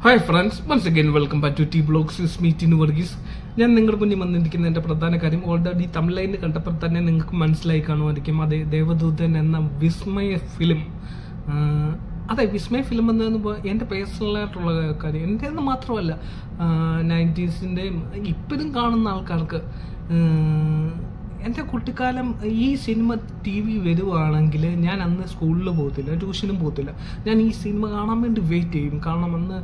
hi friends once again welcome back to T blogs മീറ്റിന് വർഗീസ് ഞാൻ നിങ്ങളുടെ മുന്നിൽ വന്നിരിക്കുന്ന എൻ്റെ പ്രധാന കാര്യം ഓൾറെഡി തമിഴ്ലൈനിൽ കണ്ടപ്പോൾ തന്നെ നിങ്ങൾക്ക് മനസ്സിലായി കാണുമായിരിക്കും അതെ ദേവദൂതൻ എന്ന വിസ്മയ ഫിലിം അതെ വിസ്മയ ഫിലിം എന്ന് പറയുമ്പോൾ എൻ്റെ പേഴ്സണലായിട്ടുള്ള കാര്യം എൻ്റെ എന്ന് മാത്രമല്ല നയൻറ്റീസിൻ്റെയും ഇപ്പോഴും കാണുന്ന ആൾക്കാർക്ക് ആഹ്, എൻ്റെ കുട്ടിക്കാലം ഈ സിനിമ ടി വി വരുവാണെങ്കിൽ ഞാൻ അന്ന് സ്കൂളിൽ പോകത്തില്ല ട്യൂഷനും പോകത്തില്ല ഞാൻ ഈ സിനിമ കാണാൻ വേണ്ടി വെയിറ്റ് ചെയ്യും കാരണം അന്ന്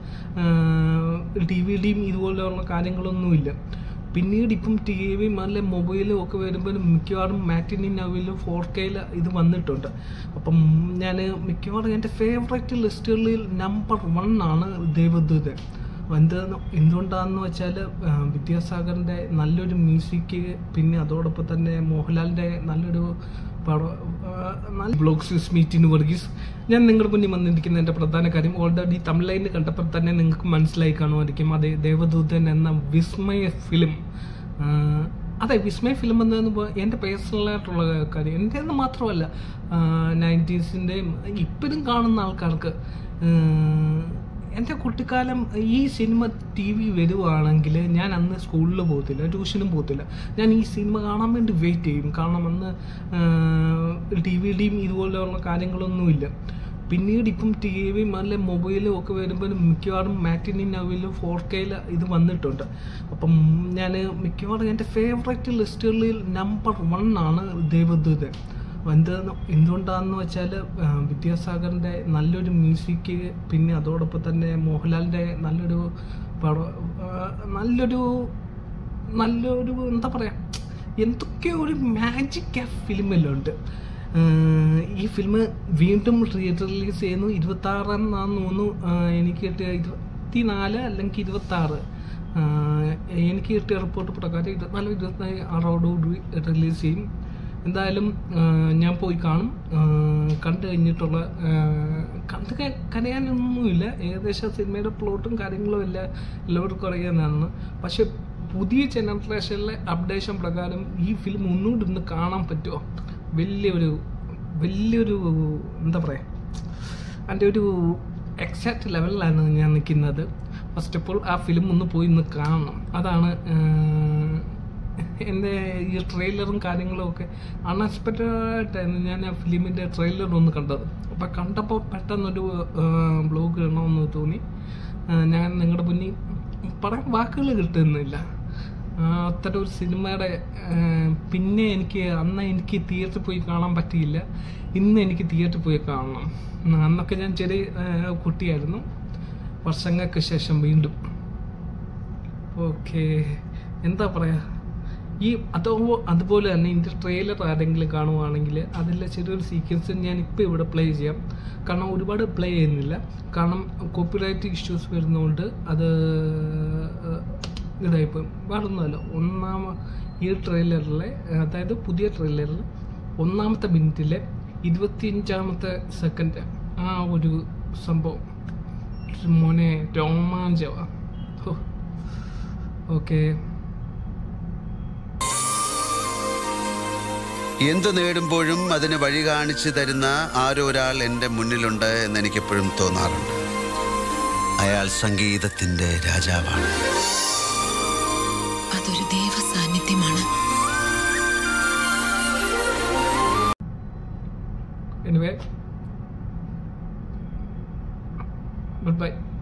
ടി വിയുടെയും ഇതുപോലെയുള്ള കാര്യങ്ങളൊന്നുമില്ല പിന്നീട് ഇപ്പം ടി വിയും അല്ലെ മൊബൈലും ഒക്കെ വരുമ്പോൾ മിക്കവാറും മാറ്റിനി നവിലും ഫോർ കെയിൽ ഇത് വന്നിട്ടുണ്ട് അപ്പം ഞാൻ മിക്കവാറും എൻ്റെ ഫേവറേറ്റ് ലിസ്റ്റുകളിൽ നമ്പർ വൺ ആണ് ദേവദൂതൻ എന്ത് എന്തുകൊണ്ടാന്ന് വെച്ചാൽ വിദ്യാസാഗറിൻ്റെ നല്ലൊരു മ്യൂസിക് പിന്നെ അതോടൊപ്പം തന്നെ മോഹൻലാലിൻ്റെ നല്ലൊരു പടം ആ, നല്ല ബ്ലോഗ്സ് മീറ്റിന് വർഗീസ് ഞാൻ നിങ്ങളുടെ മുന്നിൽ വന്നിരിക്കുന്ന എൻ്റെ പ്രധാന കാര്യം ഓൾറെഡി തമിഴ്ലൈനിൽ കണ്ടപ്പോൾ തന്നെ നിങ്ങൾക്ക് മനസ്സിലായി കാണുമായിരിക്കും അതെ ദേവദൂതൻ എന്ന വിസ്മയ ഫിലിം അതെ വിസ്മയ ഫിലിം എന്ന് പറയുമ്പോൾ എൻ്റെ പേഴ്സണലായിട്ടുള്ള കാര്യം എൻ്റെ എന്ന് മാത്രമല്ല നയൻറ്റീസിൻ്റെയും ഇപ്പോഴും കാണുന്ന ആൾക്കാർക്ക് ആഹ്, എൻ്റെ കുട്ടിക്കാലം ഈ സിനിമ ടി വി വരുവാണെങ്കിൽ ഞാൻ അന്ന് സ്കൂളിൽ പോകത്തില്ല ട്യൂഷനും പോകത്തില്ല ഞാൻ ഈ സിനിമ കാണാൻ വേണ്ടി വെയിറ്റ് ചെയ്യും കാരണം അന്ന് ടി വിയുടെയും ഇതുപോലെയുള്ള കാര്യങ്ങളൊന്നുമില്ല പിന്നീട് ഇപ്പം ടി വിയും അല്ലെ മൊബൈലും ഒക്കെ വരുമ്പോൾ മിക്കവാറും മാറ്റിനി നവിലും ഫോർ കെയിൽ ഇത് വന്നിട്ടുണ്ട് അപ്പം ഞാൻ മിക്കവാറും എൻ്റെ ഫേവറേറ്റ് ലിസ്റ്റുകളിൽ നമ്പർ വൺ ആണ് ദേവദൂതൻ എന്ത് എന്തുകൊണ്ടാന്ന് വെച്ചാൽ വിദ്യാസാഗറിൻ്റെ നല്ലൊരു മ്യൂസിക് പിന്നെ അതോടൊപ്പം തന്നെ മോഹൻലാലിൻ്റെ നല്ലൊരു പടം ആ, നല്ലൊരു നല്ലൊരു എന്താ പറയുക എന്തൊക്കെയോ ഒരു മാജിക് ആ ഫിലിമിലുണ്ട് ഈ ഫിലിം വീണ്ടും റീ റിലീസ് ചെയ്യുന്നു ഇരുപത്തി ആറാന്നാന്ന് തോന്നുന്നു ആ, എനിക്ക് കിട്ടിയ ഇരുപത്തി നാല് അല്ലെങ്കിൽ ഇരുപത്തി ആറ് എനിക്ക് കിട്ടിയ റിപ്പോർട്ട് പ്രകാരം ഇരുപത്തിനാല് ഇരുപത്തി ആറോടുകൂടി റിലീസ് ചെയ്യും എന്തായാലും ആ, ഞാൻ പോയി കാണും ആ, കണ്ടു കഴിഞ്ഞിട്ടുള്ള ആ, കണ്ടു ക- കരയാനൊന്നുമില്ല ഏകദേശം സിനിമയുടെ പ്ലോട്ടും കാര്യങ്ങളും എല്ലാം എല്ലാവർക്കും അറിയാവുന്നതാണ് പക്ഷെ പുതിയ ജനറേഷനിലെ അപ്ഡേഷൻ പ്രകാരം ഈ ഫിലിം ഒന്നുകൂടി ഒന്ന് കാണാൻ പറ്റുമോ വലിയൊരു വലിയൊരു എന്താ പറയുക അതിൻ്റെ ഒരു എക്സാക്ട് ലെവലിലാണ് ഞാൻ നിൽക്കുന്നത് ഫസ്റ്റ് ഓഫ് ഓൾ ആ ഫിലിം ഒന്ന് പോയി ഒന്ന് കാണണം അതാണ് ആഹ്, എൻ്റെ ഈ ട്രെയിലറും കാര്യങ്ങളും ഒക്കെ അൺഎക്സ്പെക്റ്റഡ് ആയിട്ടായിരുന്നു ഞാൻ ആ ഫിലിമിൻ്റെ ട്രെയിലർ ഒന്ന് കണ്ടത് അപ്പം കണ്ടപ്പോൾ പെട്ടെന്നൊരു ബ്ലോഗ് ഇടണമെന്ന് തോന്നി ആഹ്, ഞാൻ നിങ്ങളുടെ മുന്നിൽ പറയാൻ വാക്കുകൾ കിട്ടുന്നില്ല ആ, അത്തരം ഒരു സിനിമയുടെ ആ, പിന്നെ എനിക്ക് അന്ന് എനിക്ക് തിയേറ്ററിൽ പോയി കാണാൻ പറ്റിയില്ല ഇന്ന് എനിക്ക് തിയേറ്ററിൽ പോയി കാണണം ഉം, അന്നൊക്കെ ഞാൻ ചെറിയ ആ, കുട്ടിയായിരുന്നു വർഷങ്ങൾക്ക് ശേഷം വീണ്ടും ഓക്കെ എന്താ പറയാ ഈ അതോ അതുപോലെ തന്നെ ഇതിൻ്റെ ട്രെയിലർ ആരെങ്കിലും കാണുവാണെങ്കിൽ അതിലെ ചെറിയൊരു സീക്വൻസ് ഞാൻ ഇപ്പോൾ ഇവിടെ പ്ലേ ചെയ്യാം കാരണം ഒരുപാട് പ്ലേ ചെയ്യുന്നില്ല കാരണം കോപ്പിറൈറ്റ് ഇഷ്യൂസ് വരുന്നതുകൊണ്ട് അത് ഇതായിപ്പോൾ വേറൊന്നുമല്ല ഒന്നാമ ഈ ട്രെയിലറിലെ അതായത് പുതിയ ട്രെയിലറിൽ ഒന്നാമത്തെ മിനിറ്റിലെ ഇരുപത്തിയഞ്ചാമത്തെ സെക്കൻഡ് ആ ഒരു സംഭവം മോനെ രോമാഞ്ചവ ഓക്കെ എന്തു നേടുമ്പോഴും അതിന് വഴി കാണിച്ചു തരുന്ന ആരോ ഒരാൾ എൻ്റെ മുന്നിലുണ്ട് എന്ന് എനിക്കെപ്പോഴും തോന്നാറുണ്ട് അയാൾ സംഗീതത്തിൻ്റെ രാജാവാണ് അതൊരു ദേവ സാന്നിധ്യമാണ് എനിവേ ഗുഡ് ബൈ